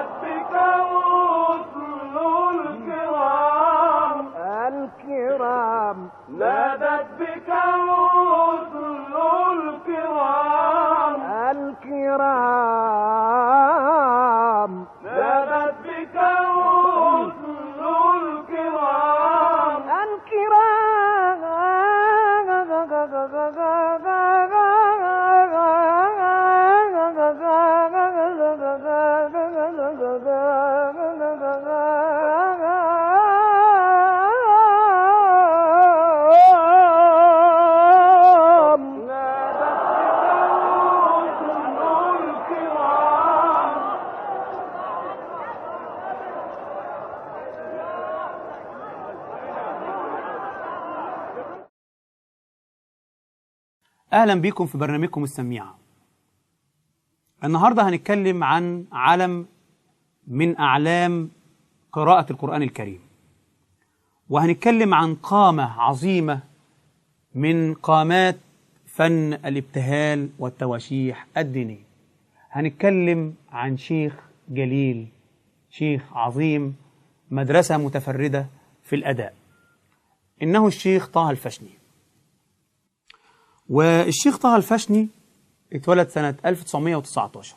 بك رسل الكرام الكرام نادت بك رسل الكرام الكرام نادت بك رسل الكرام الكرام نادت بك رسل الكرام اهلا بيكم في برنامجكم السميعه النهارده هنتكلم عن علم من اعلام قراءه القران الكريم وهنتكلم عن قامه عظيمه من قامات فن الابتهال والتواشيح الدينيه هنتكلم عن شيخ جليل شيخ عظيم مدرسه متفرده في الاداء انه الشيخ طه الفشني والشيخ طه الفشني اتولد سنة 1919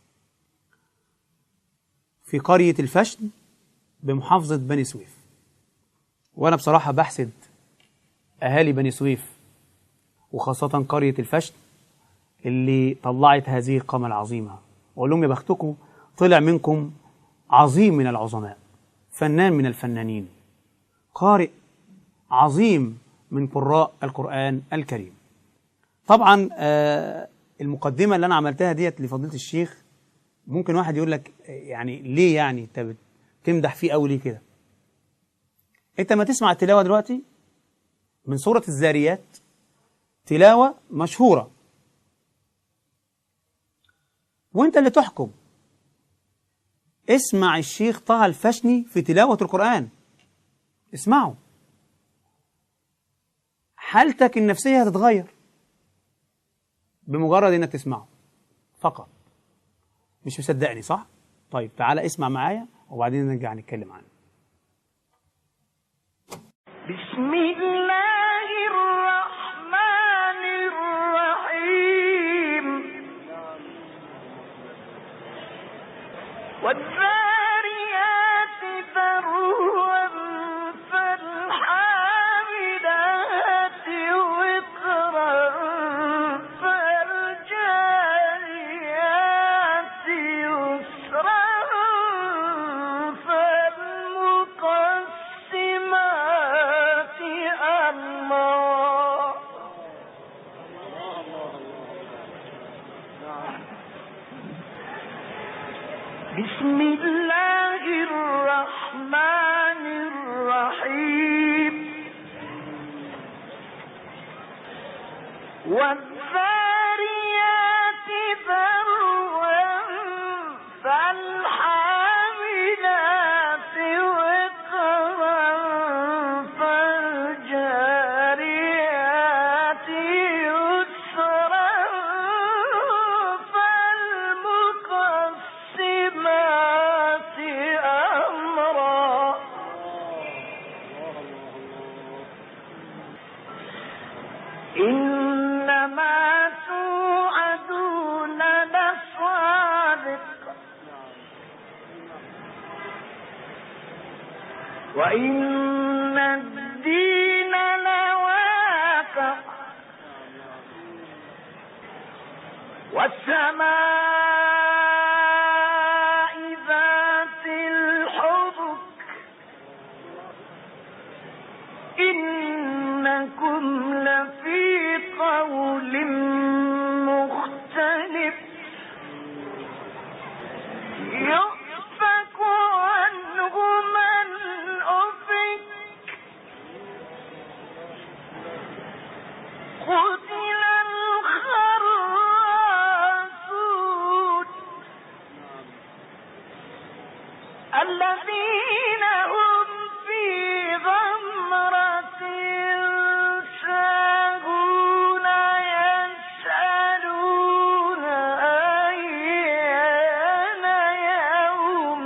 في قرية الفشن بمحافظة بني سويف وأنا بصراحة بحسد أهالي بني سويف وخاصة قرية الفشن اللي طلعت هذه القامة العظيمة وأقول لهم يا بختكم طلع منكم عظيم من العظماء فنان من الفنانين قارئ عظيم من قراء القرآن الكريم طبعا آه، المقدمه اللي انا عملتها ديت لفضيله الشيخ ممكن واحد يقول لك آه، يعني ليه يعني انت بتمدح فيه قوي ليه كده انت ما تسمع التلاوه دلوقتي من سوره الذاريات تلاوه مشهوره وانت اللي تحكم اسمع الشيخ طه الفشني في تلاوه القران اسمعه حالتك النفسيه هتتغير بمجرد انك تسمعه فقط مش مصدقني صح طيب تعالى اسمع معايا وبعدين نرجع نتكلم عنه بسم الله الرحمن الرحيم والذاريات ذروا فالحاملات وقرا فالجاريات يسرا فالمقسمات أمرا بسم الله الرحمن الرحيم والذاريات ذروا فالحاملات وقرا فالجاريات يسرا فالمقسمات أمرا إنما توعدون لصادق وإن الدين لواقع والسماء ذات الحبك إنكم لفي قول مختلف يؤفك عنه من أفك قتل الخراصون الذين هم في غمرة ساهون يسألون أيان يوم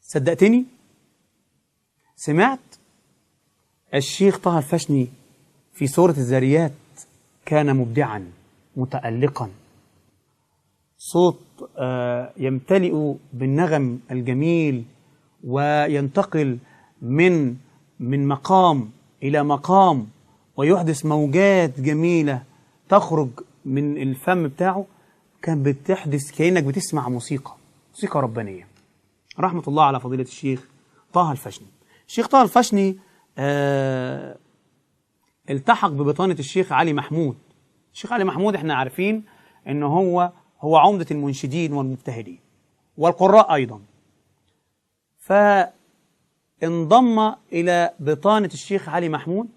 صدقتني سمعت الشيخ طه الفشني في سورة الذاريات كان مبدعا متألقا صوت آه، يمتلئ بالنغم الجميل وينتقل من من مقام إلى مقام ويحدث موجات جميلة تخرج من الفم بتاعه كان بتحدث كأنك بتسمع موسيقى موسيقى ربانية رحمة الله على فضيلة الشيخ طه الفشني الشيخ طه الفشني آه التحق ببطانة الشيخ علي محمود الشيخ علي محمود احنا عارفين ان هو هو عمدة المنشدين والمبتهلين والقراء ايضا فانضم الى بطانة الشيخ علي محمود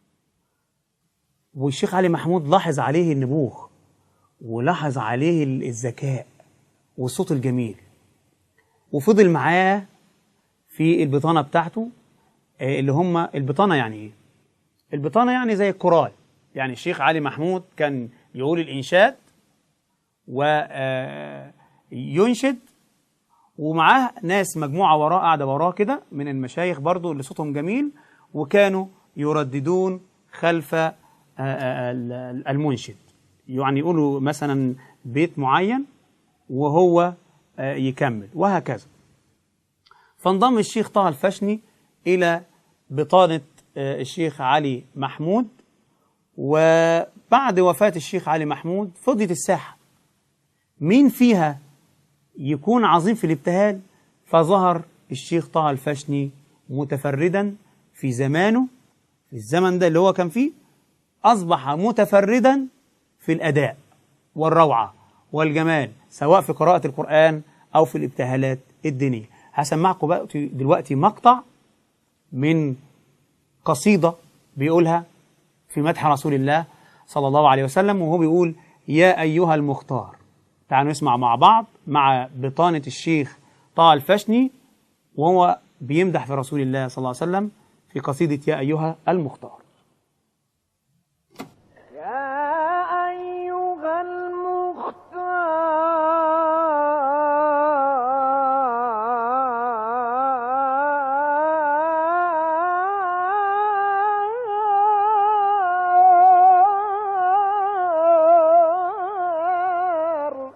والشيخ علي محمود لاحظ عليه النبوغ ولاحظ عليه الذكاء والصوت الجميل وفضل معاه في البطانة بتاعته آه، اللي هم البطانة يعني ايه؟ البطانة يعني زي الكورال يعني الشيخ علي محمود كان يقول الإنشاد وينشد ومعاه ناس مجموعة وراه قاعدة وراه كده من المشايخ برضو اللي صوتهم جميل وكانوا يرددون خلف آه، آه، ال- المنشد يعني يقولوا مثلا بيت معين وهو آه، يكمل وهكذا فانضم الشيخ طه الفشني إلى بطانة آه، الشيخ علي محمود وبعد وفاة الشيخ علي محمود فضيت الساحة مين فيها يكون عظيم في الابتهال فظهر الشيخ طه الفشني متفردا في زمانه في الزمن ده اللي هو كان فيه أصبح متفردا في الأداء والروعة والجمال سواء في قراءة القرآن أو في الابتهالات الدينية هسمعكم بقى دلوقتي مقطع من قصيدة بيقولها في مدح رسول الله صلى الله عليه وسلم وهو بيقول يا أيها المختار تعالوا نسمع مع بعض مع بطانة الشيخ طه الفشني وهو بيمدح في رسول الله صلى الله عليه وسلم في قصيدة يا أيها المختار يا أيها المختار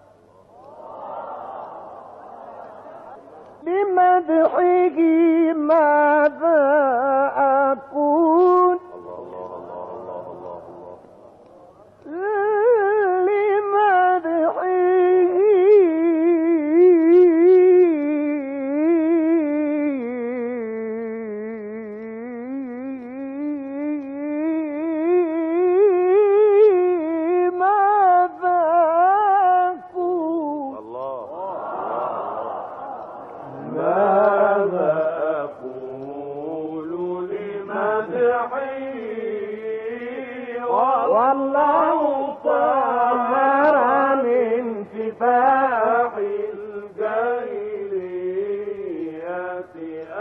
بمدحه ماذا أقول لمدحه ماذا أقول ماذا أقول لمدحي والله طهر من سفاح الجاهلية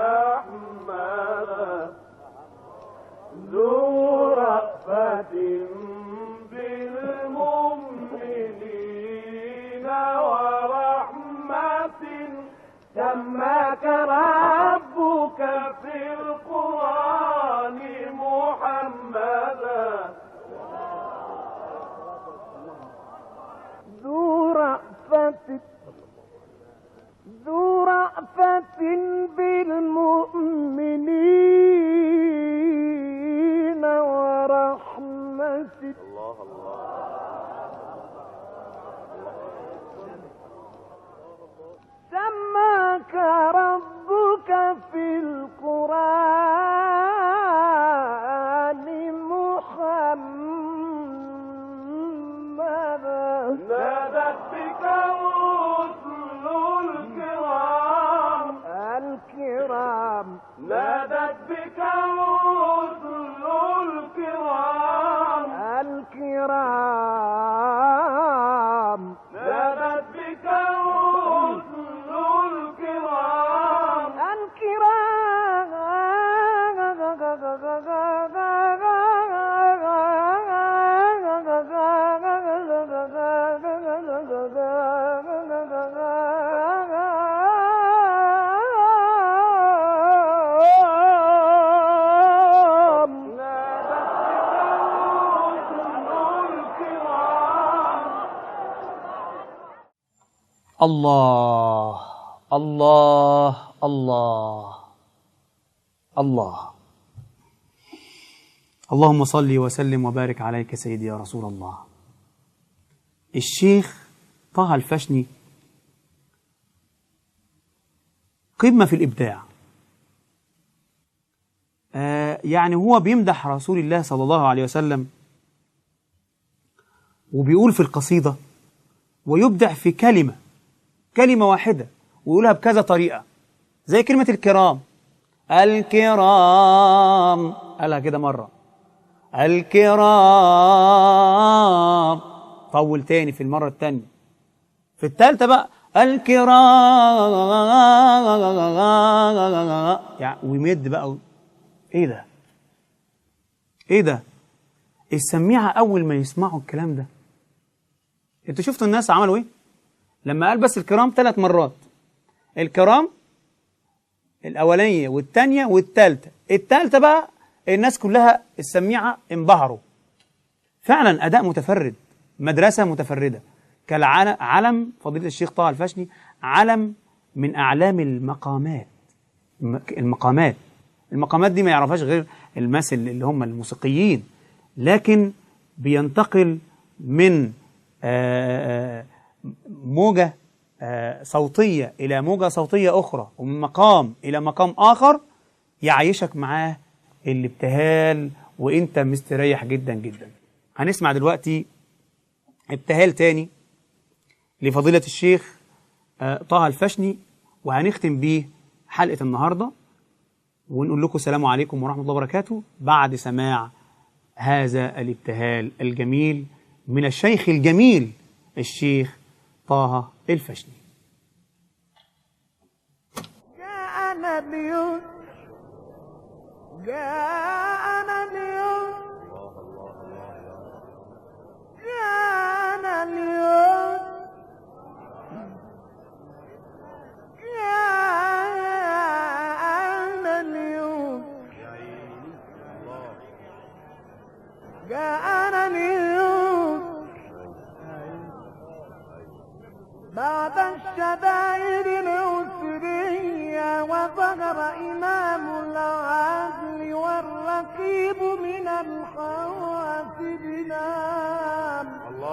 أحمد ذو رأفة بالمؤمنين ورحمة سماك ربك في القرآن محمدا ذو رأفة ذو رأفة بالمؤمنين ورحمة سماك ربك في القرآن محمدا نادت بك الرسل الكرام الكرام نادت الله الله الله الله اللهم صل وسلم وبارك عليك سيدي يا رسول الله الشيخ طه الفشني قمة في الإبداع آه يعني هو بيمدح رسول الله صلى الله عليه وسلم وبيقول في القصيدة ويبدع في كلمة كلمة واحدة ويقولها بكذا طريقة زي كلمة الكرام الكرام قالها كده مرة الكرام طول تاني في المرة التانية في التالتة بقى الكرام يعني ويمد بقى و... ايه ده ايه ده السميعة اول ما يسمعوا الكلام ده انتوا شفتوا الناس عملوا ايه لما قال بس الكرام ثلاث مرات الكرام الاولانيه والثانيه والثالثه الثالثه بقى الناس كلها السميعه انبهروا فعلا اداء متفرد مدرسه متفرده كالعلم فضيله الشيخ طه الفشني علم من اعلام المقامات الم- المقامات المقامات دي ما يعرفهاش غير المثل اللي هم الموسيقيين لكن بينتقل من آه، آه، موجة آه، صوتية إلى موجة صوتية أخرى ومن مقام إلى مقام آخر يعيشك معاه الابتهال وإنت مستريح جدا جدا هنسمع دلوقتي ابتهال تاني لفضيلة الشيخ آه، طه الفشني وهنختم بيه حلقة النهاردة ونقول لكم السلام عليكم ورحمة الله وبركاته بعد سماع هذا الابتهال الجميل من الشيخ الجميل الشيخ طه الفشني جاءنا اليوم جاءنا اليوم جاءنا اليوم جاءنا اليوم جاءنا اليوم بعد الشدائد العسرية وظهر إمام العدل والرقيب من الحواسب نام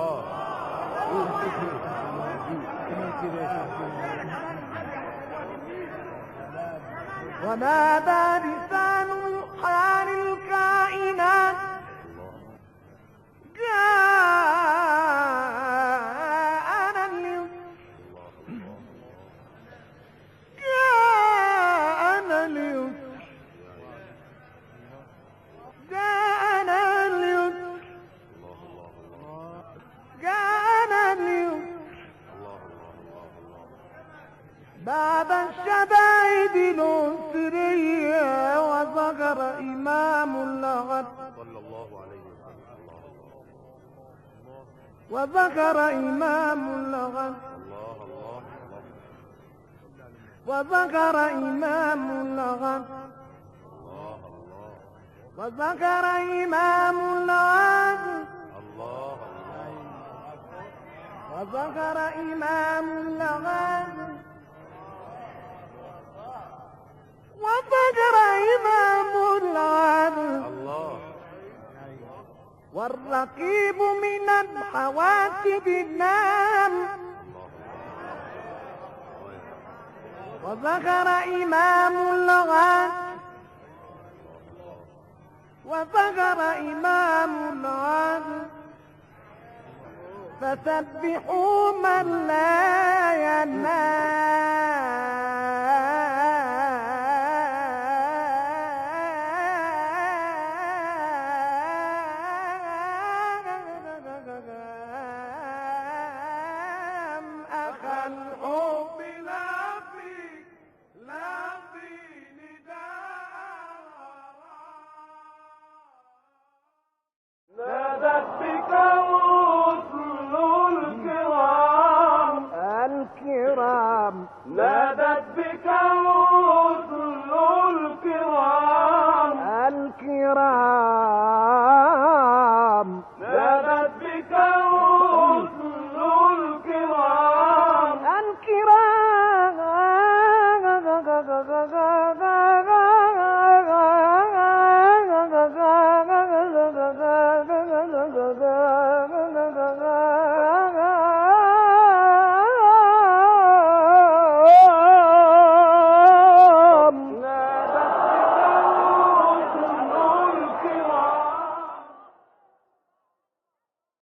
ونادى لسان حال الكائنات جاءنا اليوم جاءنا اليوم جاءنا اليوم جاءنا اليوم بعد الشدائد الأسرية وظهر إمام اللغة وذكر إمام اللغة وذكر إمام اللغة وذكر إمام اللغة وذكر إمام اللغة وذكر إمام اللغة والرقيب من الحواسب النام وذكر إمام اللغة وذكر إمام اللغة فسبحوا من لا ينام